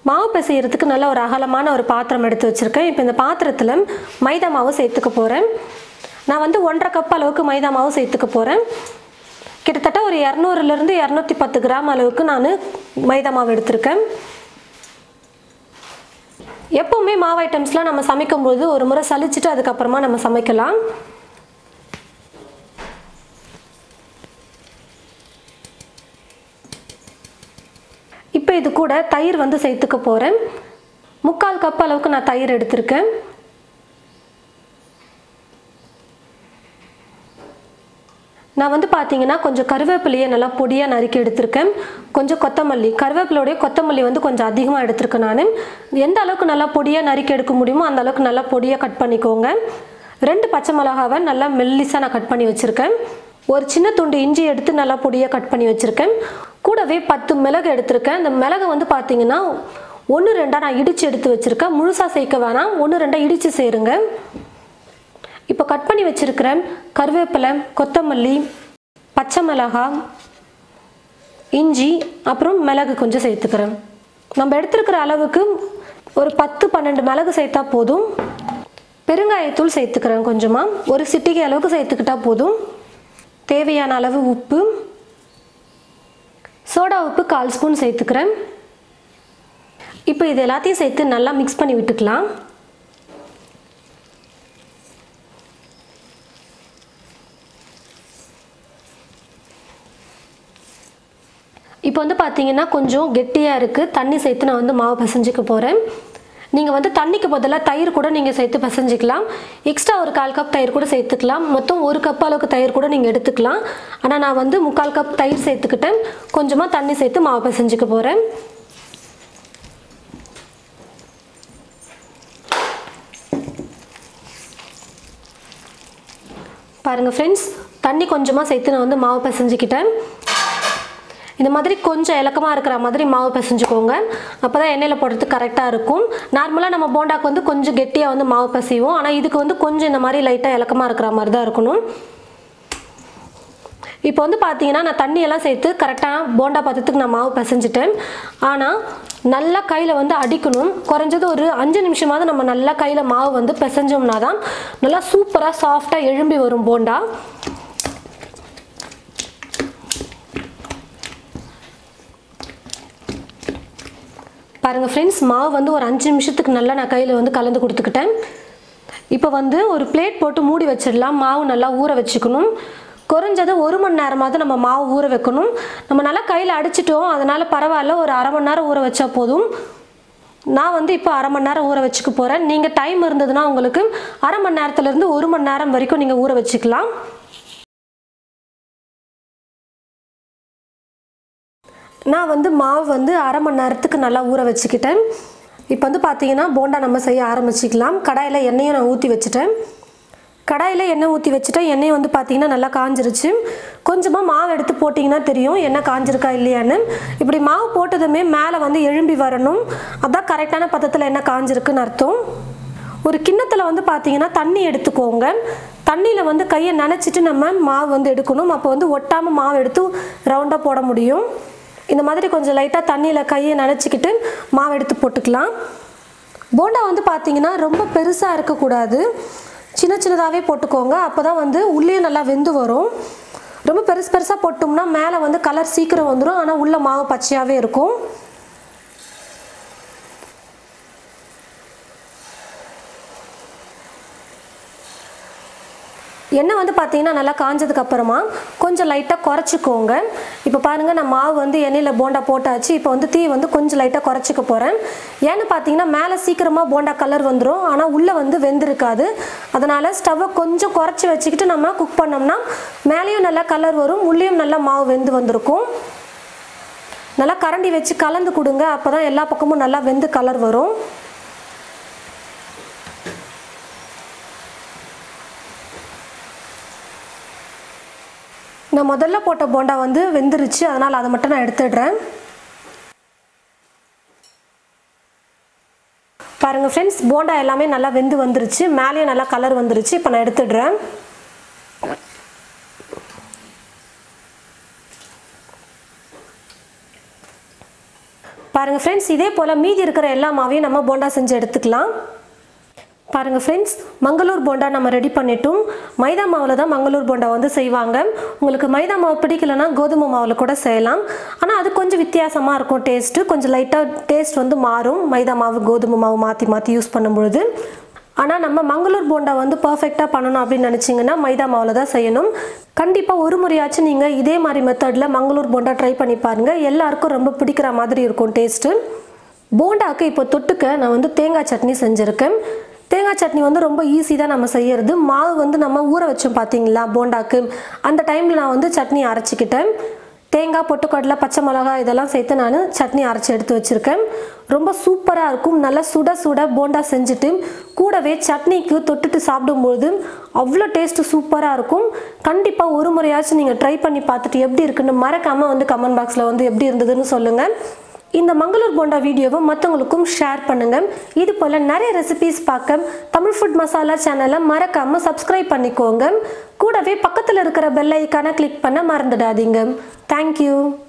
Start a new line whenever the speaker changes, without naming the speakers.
மாவு பிசைகிறதுக்கு நல்ல ஒரு அகலமான ஒரு பாத்திரம் எடுத்து வச்சுருக்கேன் இப்போ இந்த பாத்திரத்தில் மைதா மாவு சேர்த்துக்க போகிறேன் நான் வந்து ஒன்றரை கப் அளவுக்கு மைதா மாவு சேர்த்துக்க போகிறேன் கிட்டத்தட்ட ஒரு இரநூறுலேருந்து இரநூத்தி பத்து கிராம் அளவுக்கு நான் மைதா மாவு எடுத்திருக்கேன் எப்போவுமே மாவு ஐட்டம்ஸ்லாம் நம்ம சமைக்கும்போது ஒரு முறை சலிச்சுட்டு அதுக்கப்புறமா நம்ம சமைக்கலாம் இப்போ இது கூட தயிர் வந்து சேர்த்துக்க போகிறேன் முக்கால் கப் அளவுக்கு நான் தயிர் எடுத்திருக்கேன் நான் வந்து பார்த்தீங்கன்னா கொஞ்சம் கருவேப்பிலையை நல்லா பொடியாக நறுக்கி எடுத்திருக்கேன் கொஞ்சம் கொத்தமல்லி கருவேப்பிலையோடைய கொத்தமல்லி வந்து கொஞ்சம் அதிகமாக எடுத்திருக்கேன் நான் எந்த அளவுக்கு நல்லா பொடியாக நறுக்கி எடுக்க முடியுமோ அந்த அளவுக்கு நல்லா பொடியாக கட் பண்ணிக்கோங்க ரெண்டு பச்சை மிளகாவை நல்லா மெல்லிஸாக நான் கட் பண்ணி வச்சுருக்கேன் ஒரு சின்ன துண்டு இஞ்சி எடுத்து நல்லா பொடியாக கட் பண்ணி வச்சுருக்கேன் கூடவே பத்து மிளகு எடுத்திருக்கேன் இந்த மிளகு வந்து பார்த்தீங்கன்னா ஒன்று ரெண்டாக நான் இடித்து எடுத்து வச்சுருக்கேன் முழுசாக சேர்க்க வேணாம் ஒன்று ரெண்டாக இடித்து சேருங்க இப்போ கட் பண்ணி வச்சுருக்கிறேன் கருவேப்பிலை கொத்தமல்லி பச்சை மிளகாய் இஞ்சி அப்புறம் மிளகு கொஞ்சம் சேர்த்துக்கிறேன் நம்ம எடுத்துருக்கிற அளவுக்கு ஒரு பத்து பன்னெண்டு மிளகு சேர்த்தா போதும் பெருங்காயத்தூள் சேர்த்துக்கிறேன் கொஞ்சமாக ஒரு சிட்டிகை அளவுக்கு சேர்த்துக்கிட்டா போதும் தேவையான அளவு உப்பு சோடா உப்பு கால் ஸ்பூன் சேர்த்துக்கிறேன் இப்போ இது எல்லாத்தையும் சேர்த்து நல்லா மிக்ஸ் பண்ணி விட்டுக்கலாம் இப்போ வந்து பார்த்தீங்கன்னா கொஞ்சம் கெட்டியாக இருக்குது தண்ணி சேர்த்து நான் வந்து மாவு பிசைஞ்சிக்க போகிறேன் நீங்கள் வந்து தண்ணிக்கு பதிலாக தயிர் கூட நீங்கள் சேர்த்து பிசைஞ்சிக்கலாம் எக்ஸ்ட்ரா ஒரு கால் கப் தயிர் கூட சேர்த்துக்கலாம் மொத்தம் ஒரு கப் அளவுக்கு தயிர் கூட நீங்கள் எடுத்துக்கலாம் ஆனால் நான் வந்து முக்கால் கப் தயிர் சேர்த்துக்கிட்டேன் கொஞ்சமாக தண்ணி சேர்த்து மாவு பிசைஞ்சிக்க போகிறேன் பாருங்கள் ஃப்ரெண்ட்ஸ் தண்ணி கொஞ்சமாக சேர்த்து நான் வந்து மாவு பிசைஞ்சிக்கிட்டேன் இந்த மாதிரி கொஞ்சம் இலக்கமாக இருக்கிற மாதிரி மாவு பிசைஞ்சுக்கோங்க அப்போ தான் எண்ணெயில் போடுறதுக்கு கரெக்டாக இருக்கும் நார்மலாக நம்ம போண்டாக்கு வந்து கொஞ்சம் கெட்டியாக வந்து மாவு பிசைவோம் ஆனால் இதுக்கு வந்து கொஞ்சம் இந்த மாதிரி லைட்டாக இலக்கமாக இருக்கிற மாதிரி தான் இருக்கணும் இப்போ வந்து பார்த்தீங்கன்னா நான் தண்ணியெல்லாம் சேர்த்து கரெக்டாக போண்டா பதத்துக்கு நான் மாவு பிசைஞ்சிட்டேன் ஆனால் நல்லா கையில் வந்து அடிக்கணும் குறைஞ்சது ஒரு அஞ்சு நிமிஷமாவது நம்ம நல்லா கையில் மாவு வந்து பிசைஞ்சோம்னா தான் நல்லா சூப்பராக சாஃப்டாக எழும்பி வரும் போண்டா பாருங்கள் ஃப்ரெண்ட்ஸ் மாவு வந்து ஒரு அஞ்சு நிமிஷத்துக்கு நல்லா நான் கையில் வந்து கலந்து கொடுத்துக்கிட்டேன் இப்போ வந்து ஒரு பிளேட் போட்டு மூடி வச்சிடலாம் மாவு நல்லா ஊற வச்சுக்கணும் குறைஞ்சது ஒரு மணி நேரமாவது நம்ம மாவு ஊற வைக்கணும் நம்ம நல்லா கையில் அடிச்சிட்டோம் அதனால் பரவாயில்ல ஒரு அரை மணி நேரம் ஊற வச்சா போதும் நான் வந்து இப்போ அரை மணி நேரம் ஊற வச்சுக்க போகிறேன் நீங்கள் டைம் இருந்ததுன்னா உங்களுக்கு அரை மணி நேரத்துலேருந்து ஒரு மணி நேரம் வரைக்கும் நீங்கள் ஊற வச்சுக்கலாம் நான் வந்து மாவு வந்து அரை மணி நேரத்துக்கு நல்லா ஊற வச்சுக்கிட்டேன் இப்போ வந்து பார்த்தீங்கன்னா போண்டா நம்ம செய்ய ஆரம்பிச்சிக்கலாம் கடாயில் எண்ணெயும் நான் ஊற்றி வச்சுட்டேன் கடாயில் எண்ணெய் ஊற்றி வச்சுட்டேன் எண்ணெய் வந்து பார்த்தீங்கன்னா நல்லா காஞ்சிருச்சு கொஞ்சமாக மாவு எடுத்து போட்டிங்கன்னா தெரியும் எண்ணெய் காஞ்சிருக்கா இல்லையான்னு இப்படி மாவு போட்டதுமே மேலே வந்து எழும்பி வரணும் அதான் கரெக்டான பதத்தில் எண்ணெய் காஞ்சிருக்குன்னு அர்த்தம் ஒரு கிண்ணத்தில் வந்து பார்த்தீங்கன்னா தண்ணி எடுத்துக்கோங்க தண்ணியில் வந்து கையை நனைச்சிட்டு நம்ம மாவு வந்து எடுக்கணும் அப்போ வந்து ஒட்டாமல் மாவு எடுத்து ரவுண்டாக போட முடியும் இந்த மாதிரி கொஞ்சம் லைட்டாக தண்ணியில் கையை நனைச்சிக்கிட்டு மாவு எடுத்து போட்டுக்கலாம் போண்டா வந்து பார்த்தீங்கன்னா ரொம்ப பெருசாக இருக்கக்கூடாது சின்ன சின்னதாகவே போட்டுக்கோங்க அப்போ தான் வந்து உள்ளே நல்லா வெந்து வரும் ரொம்ப பெருசு பெருசாக போட்டோம்னா மேலே வந்து கலர் சீக்கிரம் வந்துடும் ஆனால் உள்ள மாவு பச்சையாகவே இருக்கும் எண்ணெய் வந்து பார்த்தீங்கன்னா நல்லா காஞ்சதுக்கு அப்புறமா கொஞ்சம் லைட்டாக குறைச்சிக்கோங்க இப்போ பாருங்கள் நான் மாவு வந்து எண்ணெயில் போண்டா போட்டாச்சு இப்போ வந்து தீ வந்து கொஞ்சம் லைட்டாக குறைச்சிக்க போகிறேன் ஏன்னு பார்த்தீங்கன்னா மேலே சீக்கிரமாக போண்டா கலர் வந்துடும் ஆனால் உள்ளே வந்து வெந்திருக்காது அதனால் ஸ்டவ்வை கொஞ்சம் குறைச்சி வச்சுக்கிட்டு நம்ம குக் பண்ணோம்னா மேலேயும் நல்லா கலர் வரும் உள்ளேயும் நல்லா மாவு வெந்து வந்திருக்கும் நல்லா கரண்டி வச்சு கலந்து கொடுங்க அப்போ தான் எல்லா பக்கமும் நல்லா வெந்து கலர் வரும் நான் முதல்ல போட்ட போண்டா வந்து வெந்துருச்சு அதனால் அதை மட்டும் நான் எடுத்துடுறேன் பாருங்கள் ஃப்ரெண்ட்ஸ் போண்டா எல்லாமே நல்லா வெந்து வந்துருச்சு மேலேயும் நல்லா கலர் வந்துருச்சு இப்போ நான் எடுத்துடுறேன் பாருங்கள் பாருங்கள் ஃப்ரெண்ட்ஸ் இதே போல் மீதி இருக்கிற எல்லா மாவையும் நம்ம போண்டா செஞ்சு எடுத்துக்கலாம் பாருங்கள் ஃப்ரெண்ட்ஸ் மங்களூர் போண்டா நம்ம ரெடி பண்ணிட்டோம் மைதா மாவில் தான் மங்களூர் போண்டா வந்து செய்வாங்க உங்களுக்கு மைதா மாவு பிடிக்கலனா கோதுமை மாவில் கூட செய்யலாம் ஆனால் அது கொஞ்சம் வித்தியாசமாக இருக்கும் டேஸ்ட்டு கொஞ்சம் லைட்டாக டேஸ்ட் வந்து மாறும் மைதா மாவு கோதுமை மாவு மாற்றி மாற்றி யூஸ் பண்ணும்பொழுது ஆனால் நம்ம மங்களூர் போண்டா வந்து பர்ஃபெக்டாக பண்ணணும் அப்படின்னு நினச்சிங்கன்னா மைதா மாவில் தான் செய்யணும் கண்டிப்பாக ஒரு முறையாச்சும் நீங்கள் இதே மாதிரி மெத்தடில் மங்களூர் போண்டா ட்ரை பண்ணி பாருங்கள் எல்லாருக்கும் ரொம்ப பிடிக்கிற மாதிரி இருக்கும் டேஸ்ட்டு போண்டாக்கு இப்போ தொட்டுக்க நான் வந்து தேங்காய் சட்னி செஞ்சுருக்கேன் தேங்காய் சட்னி வந்து ரொம்ப ஈஸி தான் நம்ம செய்யறது மாவு வந்து நம்ம ஊற வச்சோம் பார்த்தீங்களா போண்டாக்கு அந்த டைமில் நான் வந்து சட்னி அரைச்சிக்கிட்டேன் தேங்காய் பொட்டுக்கடலை பச்சை மிளகா இதெல்லாம் சேர்த்து நான் சட்னி அரைச்சி எடுத்து வச்சுருக்கேன் ரொம்ப சூப்பராக இருக்கும் நல்லா சுட சுட போண்டா செஞ்சுட்டு கூடவே சட்னிக்கு தொட்டுட்டு சாப்பிடும்போது அவ்வளோ டேஸ்ட்டு சூப்பராக இருக்கும் கண்டிப்பாக ஒரு முறையாச்சும் நீங்கள் ட்ரை பண்ணி பார்த்துட்டு எப்படி இருக்குன்னு மறக்காமல் வந்து கமெண்ட் பாக்ஸில் வந்து எப்படி இருந்ததுன்னு சொல்லுங்கள் இந்த மங்களூர் போண்டா வீடியோவை மற்றவங்களுக்கும் ஷேர் பண்ணுங்கள் இது போல் நிறைய ரெசிபிஸ் பார்க்க தமிழ் ஃபுட் மசாலா சேனலை மறக்காமல் சப்ஸ்கிரைப் பண்ணிக்கோங்க கூடவே பக்கத்தில் இருக்கிற பெல் ஐக்கானை கிளிக் பண்ண மறந்துடாதீங்க தேங்க்யூ